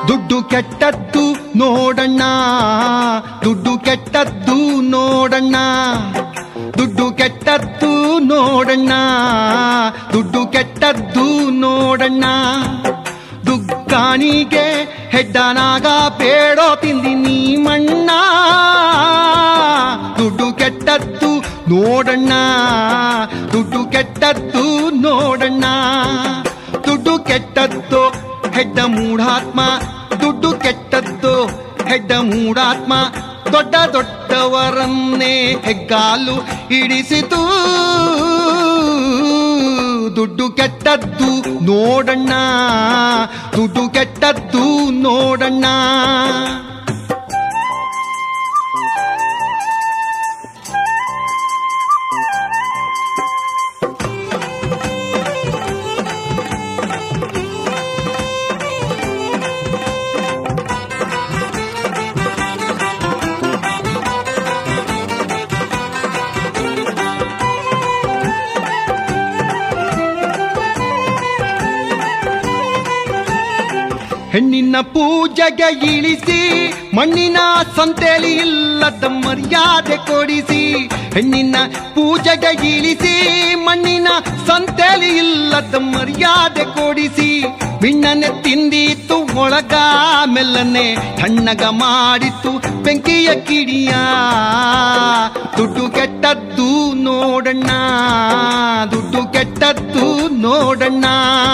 ದುಡ್ಡು ಕೆಟ್ಟದ್ದು ನೋಡಣ್ಣ ದುಡ್ಡು ಕೆಟ್ಟದ್ದು ನೋಡಣ್ಣ ದುಡ್ಡು ಕೆಟ್ಟದ್ದು ನೋಡಣ್ಣ ದುಡ್ಡು ಕೆಟ್ಟದ್ದು ನೋಡಣ್ಣ ದುಗ್ಗಾಣಿಗೆ ಹೆಡ್ಡನಾಗ ಬೇಡೋ ತಿಂದಿನಿ ಮಣ್ಣ ದುಡ್ಡು ಕೆಟ್ಟದ್ದು ನೋಡಣ್ಣ ದುಡ್ಡು ಕೆಟ್ಟದ್ದು ನೋಡಣ್ಣ ದುಡ್ಡು ಕೆಟ್ಟದ್ದು ಹೆಡ್ಡ ಮೂಢಾತ್ಮ ದುಡ್ಡು ಕೆಟ್ಟದ್ದು ಹೆಡ್ಡ ಮೂಢಾತ್ಮ ದೊಡ್ಡ ದೊಡ್ಡವರನ್ನೇ ಹೆಗ್ಗಾಲು ಹಿಡಿಸಿತು ದುಡ್ಡು ಕೆಟ್ಟದ್ದು ನೋಡಣ್ಣ ದುಡ್ಡು ಕೆಟ್ಟದ್ದು ನೋಡಣ್ಣ ಹೆಣ್ಣಿನ ಪೂಜೆಗೆ ಇಳಿಸಿ ಮಣ್ಣಿನ ಸಂತೆಲಿ ಇಲ್ಲದ ಮರ್ಯಾದೆ ಕೊಡಿಸಿ ಹೆಣ್ಣಿನ ಪೂಜೆಗೆ ಇಳಿಸಿ ಮಣ್ಣಿನ ಸಂತೆಲಿ ಇಲ್ಲದ ಮರ್ಯಾದೆ ಕೊಡಿಸಿ ಬಿಣ್ಣನೆ ತಿಂದಿತ್ತು ಒಳಗ ಮೆಲ್ಲನೆ ತಣ್ಣಗ ಮಾಡಿತ್ತು ಬೆಂಕಿಯ ಕಿಡಿಯ ದುಡ್ಡು ಕೆಟ್ಟದ್ದು ನೋಡಣ್ಣ ದುಡ್ಡು ಕೆಟ್ಟದ್ದು ನೋಡಣ್ಣ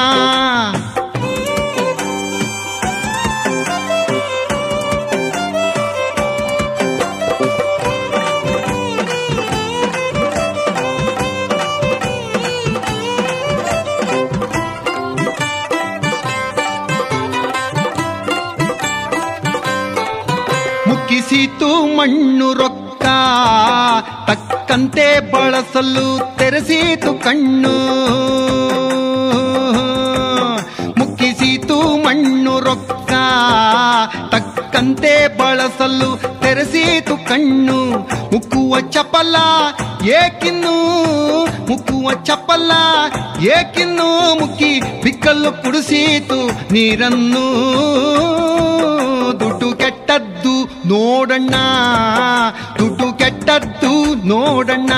ಮುಕ್ಕಿಸಿತು ಮಣ್ಣು ರೊಕ್ಕ ತಕ್ಕಂತೆ ಬಳಸಲು ತೆರೆಸಿತು ಕಣ್ಣು ಮುಕ್ಕಿಸಿತು ಮಣ್ಣು ರೊಕ್ಕ ತಕ್ಕಂತೆ ಬಳಸಲು ತೆರೆಸಿತು ಕಣ್ಣು ಮುಕ್ಕುವ ಚಪಲ ಏಕಿನ್ನು ಮುಕ್ಕುವ ಚಪಲ ಏಕಿನ್ನು ಮುಕ್ಕಿ ಬಿಕ್ಕಲ್ಲು ಕುಡಿಸಿತು ನೀರನ್ನು ದುಡ್ಡು ಕೆಟ್ಟದ್ದು ನೋಡಣ್ಣ ದುಡ್ಡು ಕೆಟ್ಟದ್ದು ನೋಡಣ್ಣ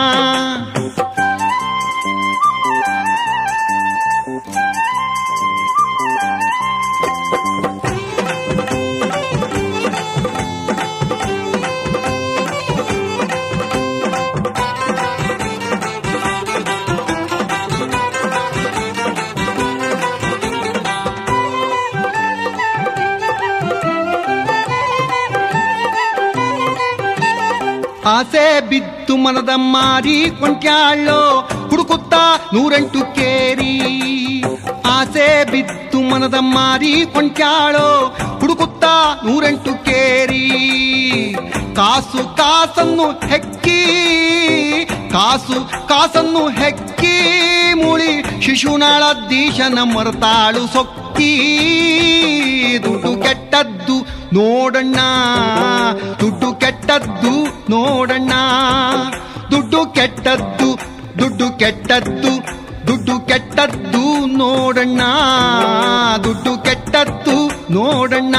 ಆಸೆ ಬಿದ್ದು ಮನದ ಮಾರಿ ಕೊಂಟ್ಯಾಳೋ ಹುಡುಕುತ್ತಾ ನೂರೆಂಟು ಕೇರಿ ಆಸೆ ಬಿದ್ದು ಮನದ ಮಾರಿ ಕೊಂಟ್ಯಾಳೋ ಹುಡುಕುತ್ತಾ ನೂರೆಂಟು ಕೇರಿ ಕಾಸು ಕಾಸನ್ನು ಹೆಕ್ಕಿ ಕಾಸು ಕಾಸನ್ನು ಹೆಕ್ಕಿ ಮುಳಿ ಶಿಶುನಾಳ ದೀಶನ ಮರತಾಳು ಸೊಕ್ಕಿ ದುಡ್ಡು ಕೆಟ್ಟದ್ದು ನೋಡಣ್ಣ ದುಡ್ಡು ಕೆಟ್ಟದ್ದು ನೋಡಣ್ಣ ದುಡ್ಡು ಕೆಟ್ಟದ್ದು ದುಡ್ಡು ಕೆಟ್ಟದ್ದು ದುಡ್ಡು ಕೆಟ್ಟದ್ದು ನೋಡಣ್ಣ ದುಡ್ಡು ಕೆಟ್ಟದ್ದು ನೋಡಣ್ಣ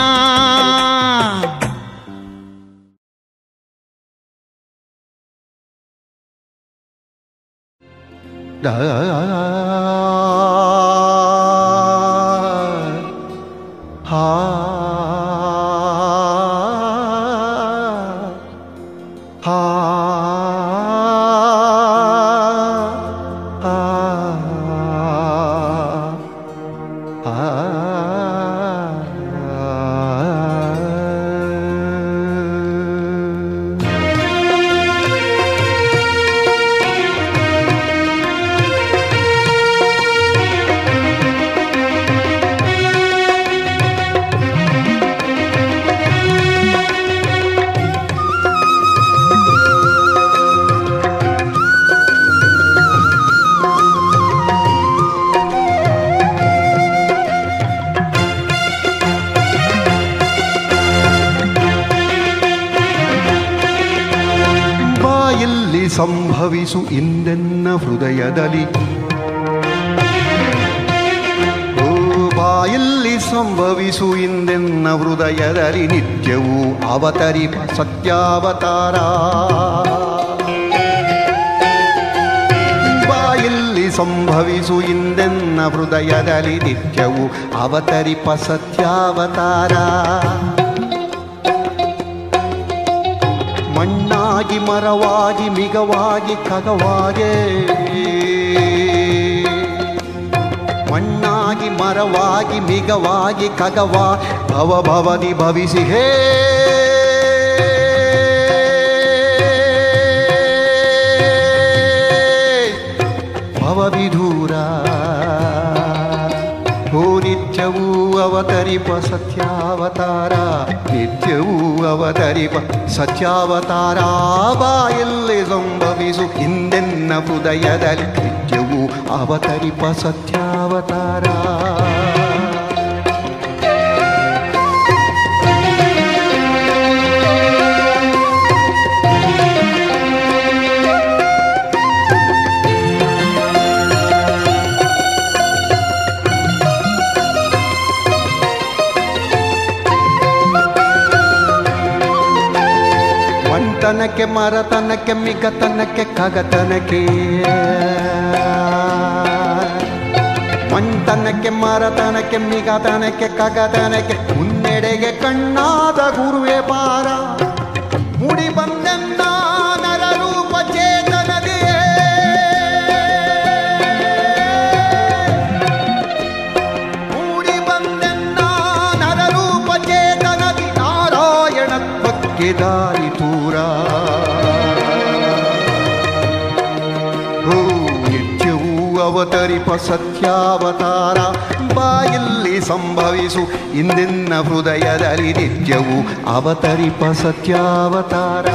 ಬಾಯಲ್ಲಿ ಸಂಭವಿಸು ಇಂದೆನ್ನ ಹೃದಯದಲ್ಲಿ ಓ ಬಾಯಲ್ಲಿ ಸಂಭವಿಸು ಇಂದೆನ್ನ ಹೃದಯದಲ್ಲಿ ನಿತ್ಯವೂ ಅವತರಿಪ ಸತ್ಯಾವತಾರ ಬಾಯಲ್ಲಿ ಸಂಭವಿಸು ಇಂದೆನ್ನ ಹೃದಯದಲ್ಲಿ ನಿತ್ಯವೂ ಅವತರಿಪ ಸತ್ಯಾವತಾರ ಮಣ್ಣಾಗಿ ಮರವಾಗಿ ಮಿಗವಾಗಿ ಖಗವಾಗೆ ಮಣ್ಣಾಗಿ ಮರವಾಗಿ ಮಿಗವಾಗಿ ಖಗವಾ ಭವ ಭವದಿ ಭವಿಸಿ ಹೇ ಭವವಿಧೂರ ಓ ನಿತ್ಯವೂ ಅವತರಿಪ ಸತ್ಯಾವತಾರ ನಿತ್ಯವೂ ಅವತರಿಪ ಸತ್ಯಾವತಾರ ಬಾಯಲ್ಲಿ ಸಂಭವಿಸು ಹಿಂದೆನ್ನ ಹೃದಯದಲ್ಲಿ ನಿತ್ಯವೂ ಅವತರಿಪ ಸತ್ಯಾವತಾರ ಮಂಟನಕ್ಕೆ ಮರತನಕ್ಕೆ ಮಿಗತನಕ್ಕೆ ಕಗತನಕ್ಕೆ ಮಂಟನಕ್ಕೆ ಮರತನಕ್ಕೆ ಮಿಗತನಕ್ಕೆ ಕಗತನಕ್ಕೆ ಮುನ್ನಡೆಗೆ ಕಣ್ಣಾದ ಗುರುವೆ ಪಾರ ಮುಡಿ ಬಂದೆನ್ನ ನರರೂಪ ಚೇತನದಿಯೇ ಮೂಡಿ ಬಂದೆನ್ನ ನರರೂಪ ಚೇತನದಿ ನಾರಾಯಣತ್ವಕ್ಕೆ ದಾರಿ ತೂರ ಓ ನಿತ್ಯವೂ ಅವತರಿಪ ಸತ್ಯಾವತಾರ ಬಾಯಲ್ಲಿ ಸಂಭವಿಸು ಇಂದಿನ ಹೃದಯದಲ್ಲಿ ನಿತ್ಯವೂ ಅವತರಿಪ ಸತ್ಯಾವತಾರ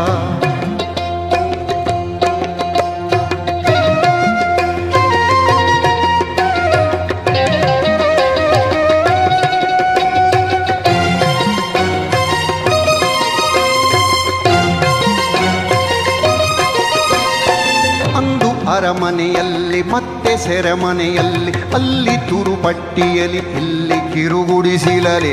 ಅಂದು ಅರಮನೆಯಲ್ಲಿ ಮತ್ತೆ ಸೆರೆಮನೆಯಲ್ಲಿ ಅಲ್ಲಿ ತುರುಪಟ್ಟಿಯಲ್ಲಿ ಇಲ್ಲಿ ಕಿರುಗುಡಿಸಿಲಲೆ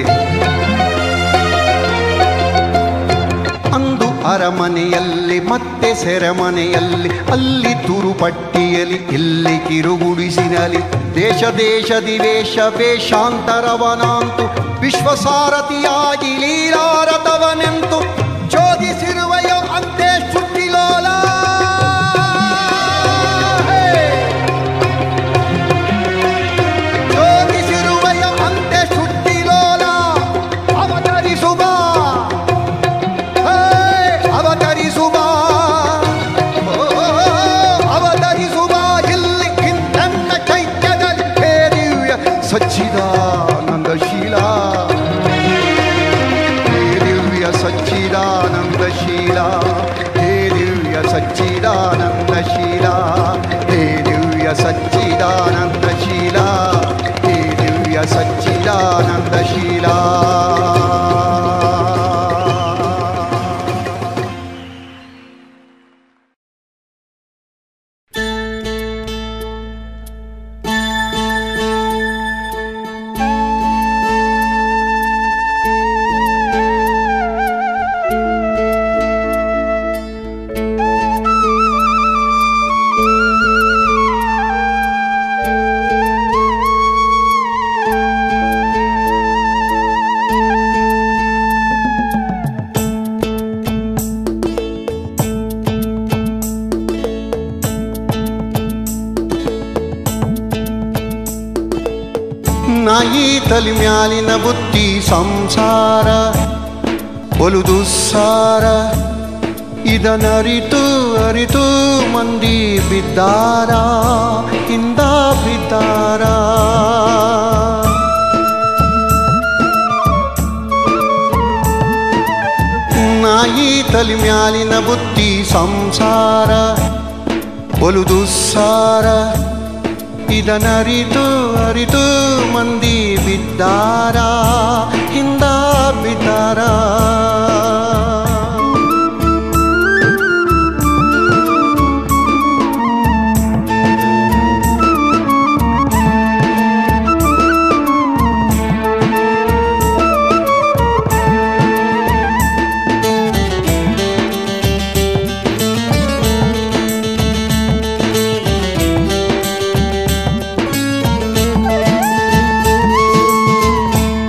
ಅಂದು ಅರಮನೆಯಲ್ಲಿ ಮತ್ತೆ ಸೆರೆಮನೆಯಲ್ಲಿ ಅಲ್ಲಿ ತುರುಪಟ್ಟಿಯಲ್ಲಿ ಇಲ್ಲಿ ಕಿರುಗುಡಿಸಿನಲಿ ದೇಶ ದೇಶದಿ ವೇಷ ವೇಷಾಂತರವನಾಂತು ವಿಶ್ವಸಾರಥಿಯಾಗಿ ಲೀಲಾರಥವನೆಂತು ಚೋದಿಸಿರುವೆಯೋ ಅಂತೆ ಶುದ್ಧಿಲೋಲ ಜೋಗಿಸಿರುವೆಯ ಅಂತೆ ಶುದ್ಧಿಲೋಲ ಅವತರಿಸುವ ಹೇ, ಅವತರಿಸುವ ಓ, ಅವತರಿಸುವ ಇಲ್ಲಿ ಇಂತನ್ನ ಚೈತ್ಯದಲ್ಲಿ ಹೇ ದಿವ್ಯ ಸಚ್ಚಿದಾನಂದ ಶೀಲ ಹೇ ದಿವ್ಯ ಸಚ್ಚಿದಾನಂದ ಶೀಲ ಹೇ ದಿವ್ಯ ಸಚ್ಚಿದಾನಂದ ಶೀಲ ಹೇ ದಿವ್ಯ ಸಚ್ಚಿದಾನಂದ ಶೀಲ ಹೇ ದಿವ್ಯ ಸಚ್ಚಿದಾನಂದ ಶೀಲ ನಾಯಿ ತಲಿ ಮ್ಯಾಲಿನ ಬುದ್ಧಿ ಸಂಸಾರ ಬಲು ದುಸ್ಸಾರ ಇದನರಿತು ಅರಿತು ಮಂದಿ ಬಿದ್ದಾರ ಇಂದ ಬಿದ್ದಾರ ನಾಯಿ ತಲಿ ಮ್ಯಾಲಿನ ಬುದ್ಧಿ ಸಂಸಾರ ಬಲು ದುಸ್ಸಾರ ಇದನರಿತು ಅರಿತು ಮಂದಿ ಬಿದ್ದಾರ ಹಿಂದ ಬಿದ್ದಾರ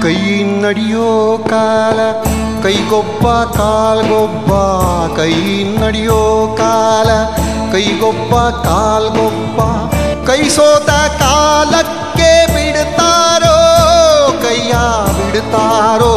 ಕೈ ನಡೆಯೋ ಕಾಲ ಕೈಗೊಬ್ಬ ಕಾಲ್ಗೊಬ್ಬ ಕೈ ನಡೆಯೋ ಕಾಲ ಕೈಗೊಬ್ಬ ಕಾಲ್ಗೊಬ್ಬ ಕೈ ಸೋತ ಕಾಲಕ್ಕೆ ಬಿಡ್ತಾರೋ ಕೈಯ ಬಿಡ್ತಾರೋ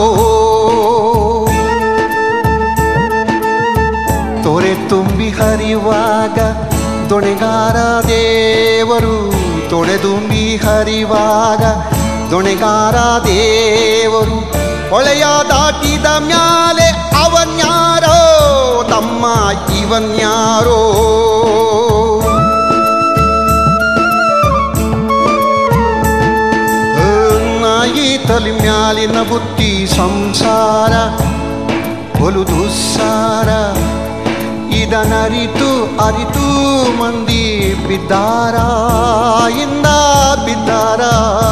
ತೊರೆ ತುಂಬಿ ಹರಿವಾಗ ದೊಣೆಗಾರ ದೇವರು ತೊಡೆ ತುಂಬಿ ಹರಿವಾಗ ದೊಣೆಗಾರ ದೇವರು ಹೊಳೆಯ ದಾಟಿದ ಮ್ಯಾಲೆ ಅವನ್ಯಾರೋ ತಮ್ಮ ಇವನ್ಯಾರೋ ನಾಯಿ ತಲೆ ಮ್ಯಾಲಿನ ಬುತ್ತಿ ಸಂಸಾರ ಬಲು ದುಸ್ಸಾರ ಇದನರಿತು ಅರಿತು ಮಂದಿ ಬಿದ್ದಾರ ಇಂದ ಬಿದ್ದಾರ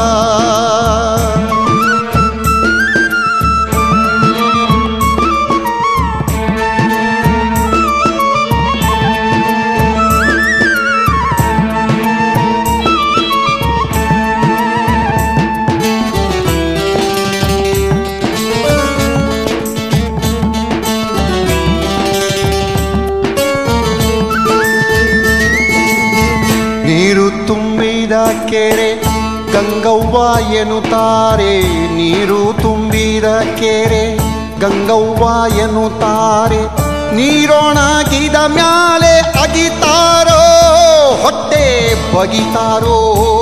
ನೀರು ತುಂಬಿದ ಕೆರೆ ಗಂಗವ್ವ ಎನ್ನುತ್ತಾರೆ ನೀರು ತುಂಬಿದ ಕೆರೆ ಗಂಗವ್ವ ಎನ್ನುತ್ತಾರೆ ನೀರೋಣಗಿದ ಮ್ಯಾಲೆ ಅಗಿತಾರೋ ಹೊಟ್ಟೆ ಬಗಿತಾರೋ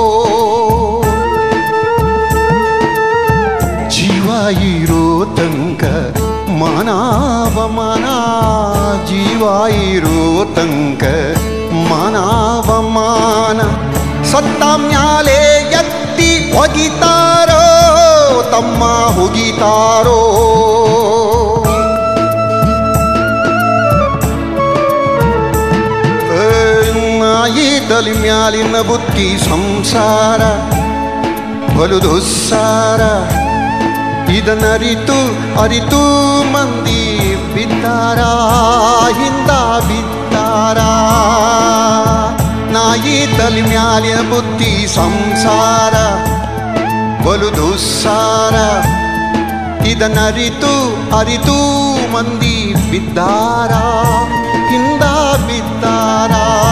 ಜೀವ ಇರೋ ತನಕ ಮಾನವಮಾನ ಜೀವ ಇರೋ ತನಕ ಮಾನವಮಾನ ಸತ್ತ ಮ್ಯಾಲೆ ಎತ್ತಿ ಹೊಗಿತಾರೋ ತಮ್ಮ ಹುಗಿತಾರೋ ಏ, ನಾಯಿ ತಲೆ ಮ್ಯಾಲಿನ ಬುತ್ತಿ ಸಂಸಾರ ಬಲು ದುಸ್ಸಾರ ಇದನ್ನರಿತು ಅರಿತು ಮಂದಿ ಬಿದ್ದಾರ ಹಿಂದ ಬಿದ್ದಾರ ನಾಯಿ ತಲೆ ಮ್ಯಾಲಿನ ಬುದ್ಧಿ ಸಂಸಾರ ಬಲು ದುಸ್ಸಾರ ಇದನ್ನರಿತು ಅರಿತು ಮಂದಿ ಬಿದ್ದಾರ ಹಿಂದ ಬಿದ್ದಾರ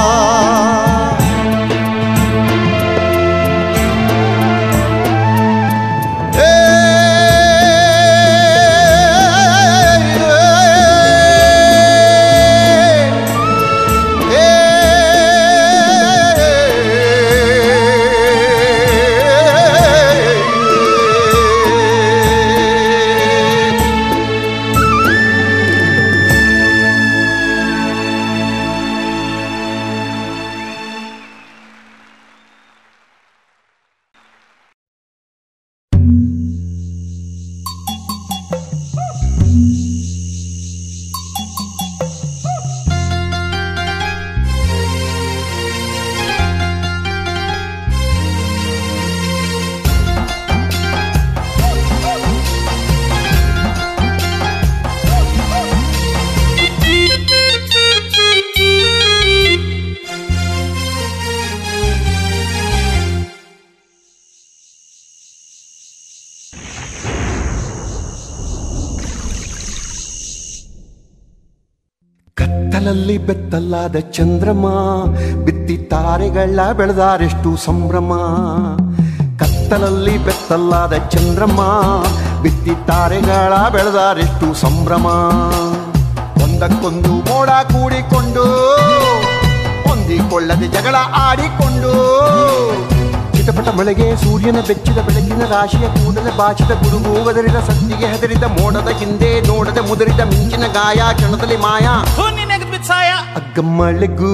ಕತ್ತಲಲ್ಲಿ ಬೆತ್ತಲಾದ ಚಂದ್ರಮ ಬಿತ್ತಿ ತಾರೆಗಳ ಬೆಳೆದಾರೆಷ್ಟು ಸಂಭ್ರಮ ಕತ್ತಲಲ್ಲಿ ಬೆತ್ತಲಾದ ಚಂದ್ರಮ ಬಿತ್ತಿ ತಾರೆಗಳ ಬೆಳೆದಾರೆಷ್ಟು ಸಂಭ್ರಮ ಒಂದಕ್ಕೊಂದು ಮೋಡ ಕೂಡಿಕೊಂಡು ಹೊಂದಿಕೊಳ್ಳದೆ ಜಗಳ ಆಡಿಕೊಂಡು ಚಿಟಪಟ ಮಳೆಗೆ ಸೂರ್ಯನ ಬೆಚ್ಚಿದ ಬೆಳಕಿನ ರಾಶಿಯ ಕೂಡಲ ಬಾಚಿದ ಗುಡುಗು ಒದರಿದ ಸದ್ದಿಗೆ ಹೆದರಿದ ಮೋಡದ ಹಿಂದೆ ನೋಡದ ಮುದರಿದ ಮಿಂಚಿನ ಗಾಯ ಕ್ಷಣದಲ್ಲಿ ಮಾಯ ಥು, ನಿನಗೆ ಬಿತ್ಸಾಯ ಅಗ್ಗ ಮಳೆಗೂ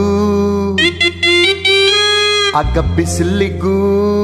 ಅಗ್ಗ ಬಿಸಿಲಿಗೂ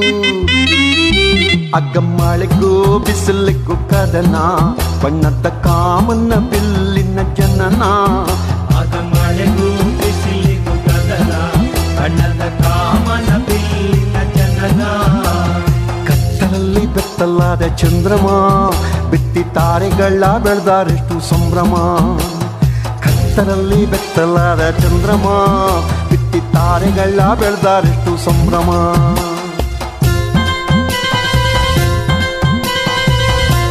ಅಗ್ಗ ಮಳೆಗೂ ಬಿಸಿಲಿಗೂ ಕದನ ಬಣ್ಣದ ಕಾಮನ್ನ ಬಿಲ್ಲಿನ ಜನನ ಅದ ಮಳೆಗೂ ಬಿಸಿಲಿಗೂ ಗದಲ ಬಣ್ಣದ ಕಾಮನ ಬಿಲ್ಲಿನ ಜನನ ಕತ್ತಲಲ್ಲಿ ಬೆತ್ತಲಾದ ಚಂದ್ರಮ ಬಿತ್ತಿ ತಾರೆಗಳ ಬೆಳೆದಾರೆಷ್ಟು ಸಂಭ್ರಮ ಕತ್ತಲಲ್ಲಿ ಬೆತ್ತಲಾದ ಚಂದ್ರಮ ಬಿತ್ತಿ ತಾರೆಗಳ ಬೆಳೆದಾರೆಷ್ಟು ಸಂಭ್ರಮ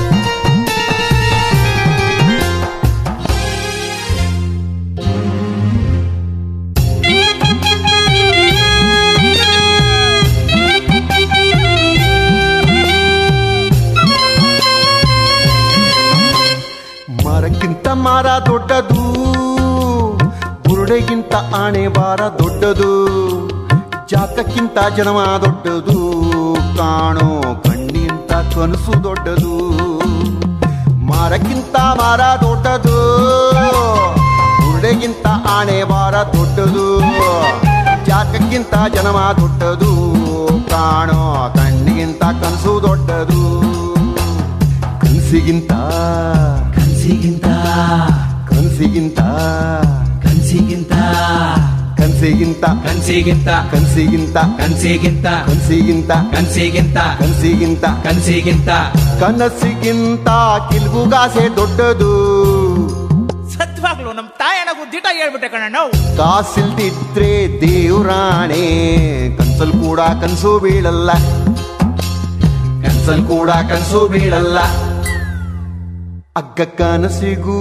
ಮಾರ ದೊಡ್ಡದು ಬುರುಡೆಗಿಂತ ಆಣೆ ಬಾರ ದೊಡ್ಡದು ಜಾತಕ್ಕಿಂತ ಜನ್ಮ ದೊಡ್ಡದು ಕಾಣೋ ಕಣ್ಣಿಂತ ಕನಸು ದೊಡ್ಡದು ಮರಕ್ಕಿಂತ ಮರ ದೊಡ್ಡದು ಬುರುಡೆಗಿಂತ ಆಣೆ ಬಾರ ದೊಡ್ಡದು ಜಾತಕ್ಕಿಂತ ಜನ್ಮ ದೊಡ್ಡದು ಕಾಣೋ ಕಣ್ಣಿಗಿಂತ ಕನಸು ದೊಡ್ಡದು ಕನಸಿಗಿಂತ ಕನ್ಸಿಗಿಂತ ಕನಸಿಗಿಂತ ಕನ್ಸಿಗಿಂತ ಕನಸಿಗಿಂತ ಕನ್ಸಿಗಿಂತ ಕನಸಿಗಿಂತ ಕನ್ಸಿಗಿಂತ ಕನಸಿಗಿಂತ ಕನ್ಸಿಗಿಂತ ಕನಸಿಗಿಂತ ಕನ್ಸಿಗಿಂತ ಕನಸಿಗಿಂತ ಕಿಲ್ಗುಗಾಸೆ ದೊಡ್ಡದು ಸತ್ವಾಗ್ಲು ನಮ್ ತಾಯನಗೂ ದಿಟ ಹೇಳ್ಬಿಟ್ಟೆ ಕಣ ನಾವು ಕಾಸಿಲ್ದಿದ್ರೆ ದೇವ್ರಾಣೆ ಕನ್ಸಲ್ ಕೂಡ ಕನ್ಸು ಬೀಳಲ್ಲ ಕನ್ಸಲ್ ಕೂಡ ಕನ್ಸು ಬೀಳಲ್ಲ ಅಗ್ಗ ಕನಸಿಗೂ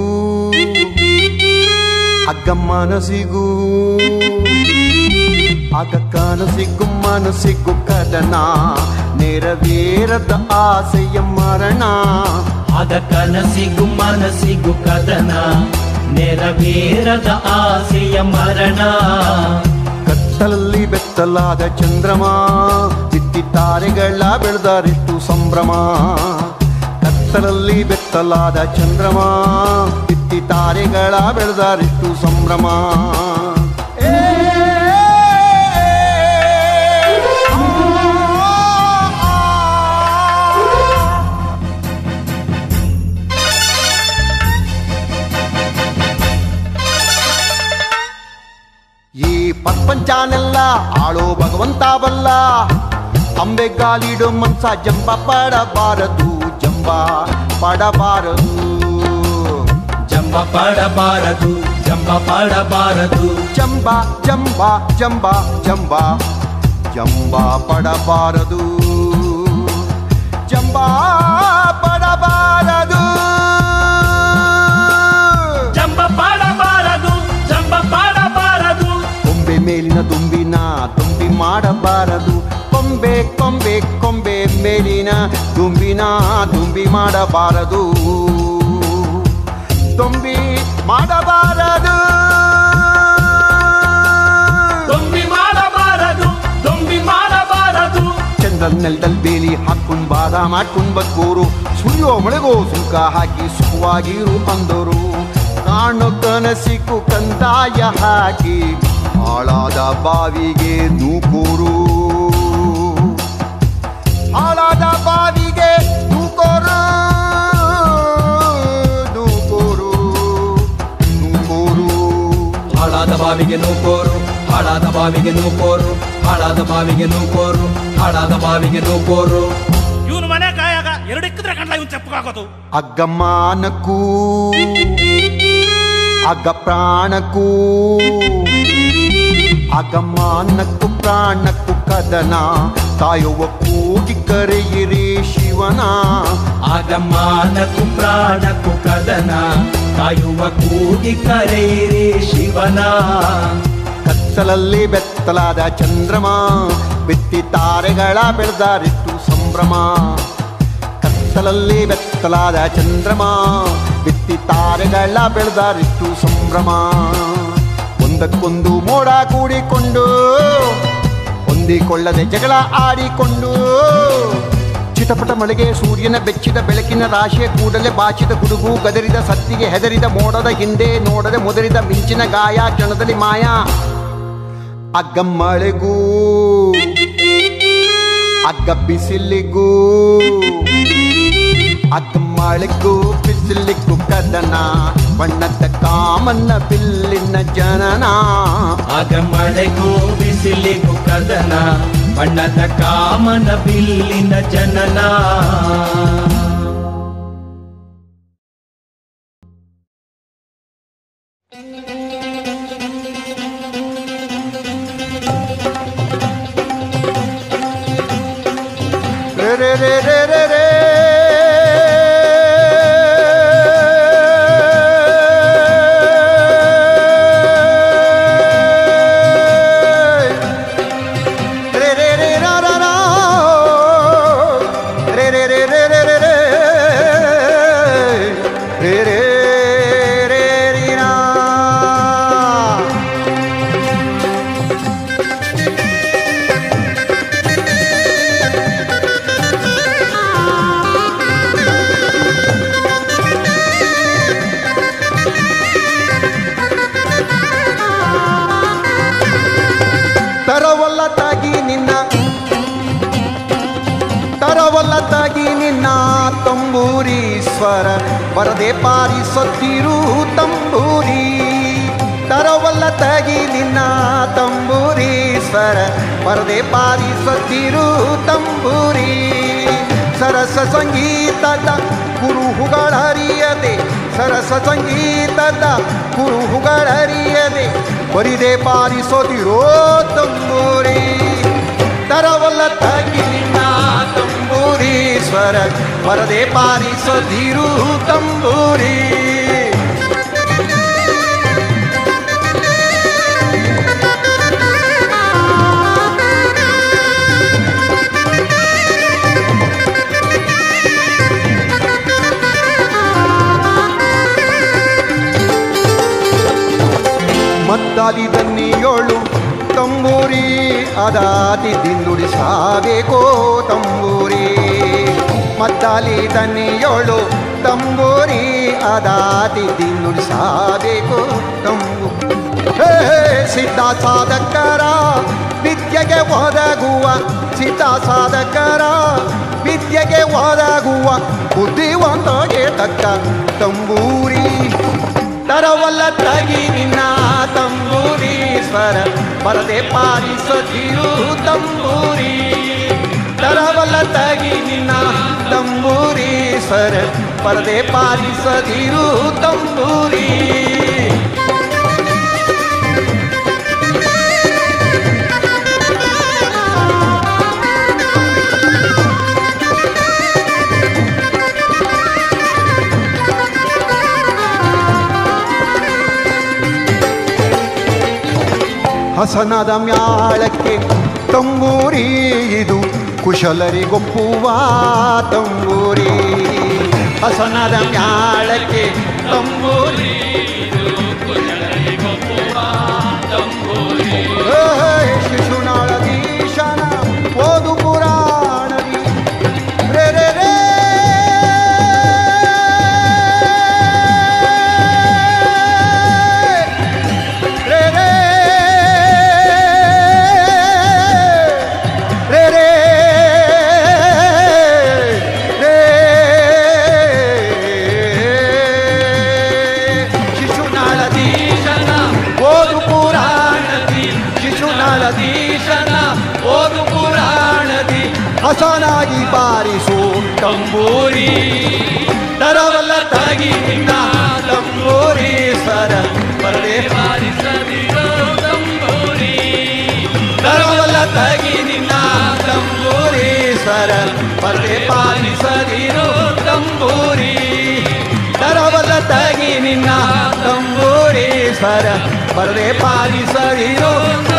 ಅಗ್ಗ ಮನಸ್ಸಿಗೂ ಅಗ್ಗ ಕನಸಿಗೂ ಮನಸ್ಸಿಗೂ ಕದನ ನೆರವೇರದ ಆಸೆಯ ಮರಣ ಆಗ ಕನಸಿಗೂ ಮನಸ್ಸಿಗೂ ಕದನ ನೆರವೇರದ ಆಸೆಯ ಮರಣ ಕತ್ತಲಲ್ಲಿ ಬೆತ್ತಲಾದ ಚಂದ್ರಮ ಬಿತ್ತಿ ತಾರೆಗಳ ಬೆಳೆದರೆಷ್ಟು ಸಂಭ್ರಮ ಕತ್ತಲಲ್ಲಿ ಬೆತ್ತಲಾದ ಚಂದ್ರಮ ಬಿತ್ತಿ ತಾರೆಗಳ ಬೆಳೆದರೆಷ್ಟು ಸಂಭ್ರಮ ಏ, ಆ, ಆ. ಈ ಪ್ರಪಂಚನೆಲ್ಲ ಆಳೋ ಭಗವಂತ ಬಲ್ಲ ಅಂಬೆಗಾಲಿಡೋ ಮನ್ಸ ಜಂಬ ಪಡಬಾರದು ಜಂಬ ಪಡಬಾರದು ಜಂಬ ಪಡಬಾರದು ಜಂಬ ಪಡಬಾರದು ಜಂಬ ಜಂಬ ಜಂಬ ಜಂಬ ಜಂಬ ಪಡಬಾರದು ಜಂಬ ಪಡಬಾರದು ಜಂಬ ಪಡಬಾರದು ಜಂಬ ಪಡಬಾರದು ಕೊಂಬೆ ಮೇಲಿನ ದುಂಬಿನ ದುಂಬಿ ಮಾಡಬಾರದು ಕೊಂಬೆ ಕೊಂಬೆ ಕೊಂಬೆ ಮೇಲಿನ ದುಂಬಿನ ದುಂಬಿ ಮಾಡಬಾರದು ದುಂಬಿ ಮಾಡಬಾರದು ದೊಂಬಿ ಮಾಡಬಾರದು ದೊಂಬಿ ಮಾಡಬಾರದು ಚಂದ್ರ ನೆಲದಲ್ಲಿ ಬೇಲಿ ಹಾಕೊಂಡ್ ಬಾದ ಮಾಡ್ಕೊಂಡ್ ಬಗ್ಗೋರು ಸುಳಿಯೋ ಮಳೆಗೋ ಸುಂಕ ಹಾಕಿ ಸುಖವಾಗಿರು ಅಂದರು ಕಾಣೋ ಕನಸಿಕು ಕಂದಾಯ ಹಾಕಿ ಹಾಳಾದ ಬಾವಿಗೆ ನೂಕೂರು ಹಾಳಾದ ಬಾವಿಗೆ ನೂಕೋರು ನೂಕೋರು ನೂಕೋರು ಹಾಳಾದ ಬಾವಿಗೆ ನೂಕೋರು ಹಾಳಾದ ಬಾವಿಗೆ ನೂಕೋರು ಹಾಳಾದ ಬಾವಿಗೆ ನೂಕೋರು ಹಾಳಾದ ಬಾವಿಗೆ ನೂಕೋರು ಇವನು ಮನೆ ಕಾಯಾಗ ಎರಡು ಇಕ್ಕಿದ್ರೆ ಕಂಡ್ಲ ಇವನು ಚೆಪ್ಪಗಾಗೋದು ಅಗ್ಗಮಾನಕ್ಕೂ ಅಗ್ಗ ಪ್ರಾಣಕ್ಕೂ ಅಗಮಾನಕ್ಕೂ ಪ್ರಾಣಕ್ಕೂ ಕದನ ಕಾಯುವ ಕೂಗಿ ಕರೆಯಿರಿ ಶಿವನ ಆಗಮಾನಕ್ಕೂ ಪ್ರಾಣಕ್ಕೂ ಕದನ ಕಾಯುವ ಕೂಗಿ ಕರೆಯಿರಿ ಶಿವನ ಕತ್ತಲಲ್ಲಿ ಬೆತ್ತಲಾದ ಚಂದ್ರಮ ಬಿತ್ತಿ ತಾರೆಗಳ ಬೆಳೆದಾರಿಟ್ಟು ಸಂಭ್ರಮ ಕತ್ತಲಲ್ಲಿ ಬೆತ್ತಲಾದ ಚಂದ್ರಮ ಬಿತ್ತಿ ತಾರೆಗಳ ಬೆಳೆದಾರಿಟ್ಟು ಸಂಭ್ರಮ ಒಂದಕ್ಕೊಂದು ಮೋಡ ಕೂಡಿಕೊಂಡು ಹೊಂದಿಕೊಳ್ಳದೆ ಜಗಳ ಆಡಿಕೊಂಡು ಚಿಟಪಟ ಮಳೆಗೆ ಸೂರ್ಯನ ಬೆಚ್ಚಿದ ಬೆಳಕಿನ ರಾಶಿಯ ಕೂಡಲೇ ಬಾಚಿದ ಗುಡುಗು ಗದರಿದ ಸತ್ತಿಗೆ ಹೆದರಿದ ಮೋಡದ ಹಿಂದೆ ನೋಡದೆ ಮುದರಿದ ಮಿಂಚಿನ ಗಾಯ ಕ್ಷಣದಲ್ಲಿ ಮಾಯ ಅಗ್ಗ ಮಳೆಗೂ ಅಗ್ಗ ಬಿಸಿಲಿಗೂ ಅಗ್ಗ ಮಳೆಗೂ ಬಿಸಿಲಿಗೂ ಕದನ ಬಣ್ಣದ ಕಾಮನ್ನ ಬಿಲ್ಲಿನ ಜನನ ಆಗ ಮಳೆಗೂ ಬಿಸಿಲಿಗೂ ಕದನ ಬಣ್ಣದ ಕಾಮನ ಬಿಲ್ಲಿನ ಜನನ ರೇ ರೇ ರೇ ರೇ ರೇ ರೇ. ರೇ ರೇ ರೇ ರಾ ರಾ ರಾ. ರೇ ರೇ ರೇ ರೇ ನಿನ್ನ ತಂಬೂರೀಶ್ವರ ಬರದೆ ಪಾರಿಸುತ್ತಿರು ತಂಬೂರಿ ತರವಲ್ಲ ತಗಿ ನಿನ್ನ ತಂಬೂರೀಶ್ವರ ಬರದೆ ಪಾರಿಸುತ್ತಿರು ತಂಬೂರಿ ಸರಸ ಸಂಗೀತದ ಕುರುಹುಗಳರಿಯದೆ ಸರಸ ಸಂಗೀತದ ಕುರುಹುಗಳರಿಯದೆ ಬರಿದೆ ಪಾರಿಸೋದಿರೋ ತಂಬೂರಿ ತರವಲ್ಲ ತಗಿ ನಿನ್ನ ತಂಬೂರೀಶ್ವರ ಬರದೆ ಪಾರಿಸೋದಿರು ತಂಬೂರಿ ಮದ್ದಾದಿ ದನ್ನಿಯೋಳು ತಂಬೂರಿ ಅದಾತಿ ದಿಂದುಡಿ ಸಾಬೇಕೋ ತಂಬೂರಿ ಮದ್ದಾಲಿ ದನ್ನಿಯೋಳು ತಂಬೂರಿ ಅದಾತಿ ದಿಂದುಡಿ ಸಾಬೇಕೋ ತಂಬು ಹೇ ಸಿದ್ಧ ಸಾಧಕರ ವಿದ್ಯೆಗೆ ಒದಗುವ ಸಿದ್ಧ ಸಾಧಕರ ವಿದ್ಯೆಗೆ ಒದಗುವ ಬುದ್ಧಿವಂತಗೆ ತಕ್ಕ ತಂಬೂರಿ ತರವಲ್ಲ ತಗಿ ನಿನ್ನ ತಂಬೂರೀಶ್ವರ ಬರದೆ ಪಾಲಿಸದಿರು ತಂಬೂರಿ ತರವಲ್ಲ ತಗಿ ನಿನ್ನ ತಂಬೂರೀಶ್ವರ ಪರದೆ ಪಾಲಿಸದಿರು ತಂಬೂರಿ ಹಸನದ ಮ್ಯಾಳಕ್ಕೆ ತಂಬೂರಿ ಇದು ಕುಶಲರಿಗೊಪ್ಪುವ ತಂಬೂರಿ ಹಸನದ ಮ್ಯಾಳಕ್ಕೆ ತಂಬೂರಿ ಹೇ, ಶಿಶುನಾಳದೀಶನ ಓದು ಪುರಾಣದಿ ರೇ ರೇ ರೇ ರೇ ರೇ ರೇ ರೇ ರೇ ಶಿಶುನಾಳದೀಶನ ಓದು ಪುರಾಣದಿ ಶಿಶುನಾಳದೀಶನ ಓದು ಪುರಾಣದಿ ಹಸನಾಗಿ ಬಾರಿಸು ತಂಬೂರಿ ತರವಲ್ಲ ತಾಗಿ ನಿನ್ನ ತಂಬೂರಿ ಸರ ಬರದೆ ಬಾರಿಸದಿರೋ ತಂಬೂರಿ ತರವಲ್ಲ ತಾಗಿ ನಿನ್ನ ತಂಬೂರಿ ಸರ ಬರದೆ ಪಾಲಿಸದಿರೋ ತಂಬೂರಿ ತರವಲ್ಲ ತಾಗಿ ನಿನ್ನ ತಂಬೂರಿ ಸರ ಬರದೆ ಪಾಲಿಸದಿರೋ